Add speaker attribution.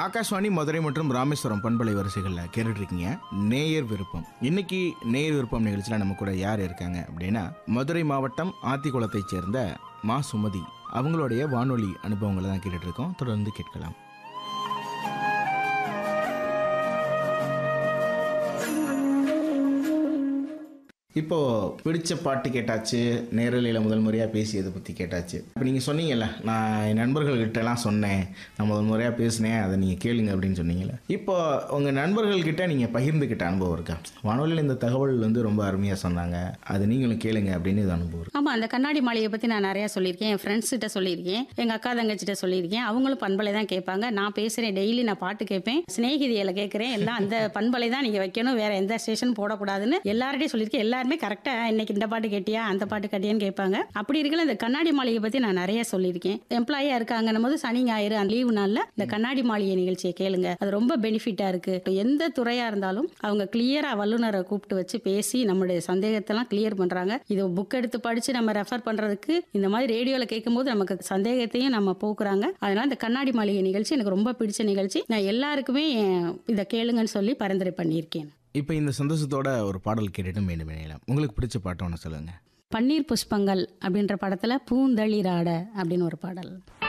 Speaker 1: ஆகாஷ்வாணி மதுரை மற்றும் ராமேஸ்வரம் பண்பலை வரிசைகளில் கேட்டுட்டு இருக்கீங்க நேயர் விருப்பம் இன்னைக்கு நேயர் விருப்பம் நிகழ்ச்சியில் நம்ம கூட யார் இருக்காங்க அப்படின்னா மதுரை மாவட்டம் ஆத்திக்குளத்தைச் சேர்ந்த மா சுமதி அவங்களுடைய வானொலி அனுபவங்களை தான் கேட்டுட்டு இருக்கோம் தொடர்ந்து கேட்கலாம் இப்போ பிடிச்ச பாட்டு கேட்டாச்சு நேரலையில் முதல் முறையாக பேசியதை பற்றி கேட்டாச்சு இப்போ நீங்கள் சொன்னீங்கல்ல நான் என் நண்பர்கள்கிட்ட எல்லாம் சொன்னேன் நான் முதல் முறையாக பேசினேன் அதை நீங்கள் கேளுங்க அப்படின்னு சொன்னீங்கல்ல இப்போ உங்கள் நண்பர்கள்கிட்ட நீங்கள் பகிர்ந்துக்கிட்ட அனுபவம் இருக்கா வானொலியில் இந்த தகவல் வந்து ரொம்ப அருமையாக சொன்னாங்க அது நீங்களும் கேளுங்க அப்படின்னு இது அனுபவம் இருக்கு.
Speaker 2: ஆமா அந்த கண்ணாடி மாளிகையை பத்தி நான் நிறைய சொல்லியிருக்கேன் என் ஃப்ரெண்ட்ஸ் கிட்ட சொல்லியிருக்கேன் எங்க அக்கா தங்கச்சிட்ட சொல்லியிருக்கேன் அவங்களும் பண்பலை தான் கேட்பாங்க நான் பேசுறேன் டெய்லி நான் பாட்டு கேட்பேன் சிநேகிதியில கேட்கறேன் எல்லாம் அந்த பண்பலை தான் நீங்க வைக்கணும் வேற எந்த ஸ்டேஷன் போடக்கூடாதுன்னு எல்லார்ட்டையும் சொல்லியிருக்கேன் எல்லாருமே கரெக்டா இன்னைக்கு இந்த பாட்டு கேட்டியா அந்த பாட்டு கேட்டியான்னு கேட்பாங்க அப்படி இருக்கல இந்த கண்ணாடி மாளிகை பத்தி நான் நிறைய சொல்லியிருக்கேன் எம்ப்ளாயா இருக்காங்கன்னும் போது சனி ஞாயிறு லீவு நாள்ல இந்த கண்ணாடி மாளிகை நிகழ்ச்சியை கேளுங்க அது ரொம்ப பெனிஃபிட்டா இருக்கு எந்த துறையா இருந்தாலும் அவங்க கிளியரா வல்லுநரை கூப்பிட்டு வச்சு பேசி நம்மளுடைய சந்தேகத்தெல்லாம் கிளியர் பண்றாங்க இது புக் எடுத்து படிச்சு நம்ம ரெஃபர் பண்றதுக்கு இந்த மாதிரி ரேடியோல கேட்கும்போது நமக்கு சந்தேகத்தையும் நம்ம போக்குறாங்க அதனால இந்த கண்ணாடி மாளிகை நிகழ்ச்சி எனக்கு ரொம்ப பிடிச்ச நிகழ்ச்சி நான் எல்லாருக்குமே இதை கேளுங்கன்னு சொல்லி பரிந்துரை பண்ணியிருக்கேன்
Speaker 1: இப்போ இந்த சந்தோஷத்தோட ஒரு பாடல் கேட்டுட்டு மீண்டும் இணையலாம் உங்களுக்கு பிடிச்ச பாட்டு ஒன்று சொல்லுங்கள்
Speaker 2: பன்னீர் புஷ்பங்கள் அப்படின்ற படத்துல பூந்தளிராட அப்படின்னு ஒரு பாடல்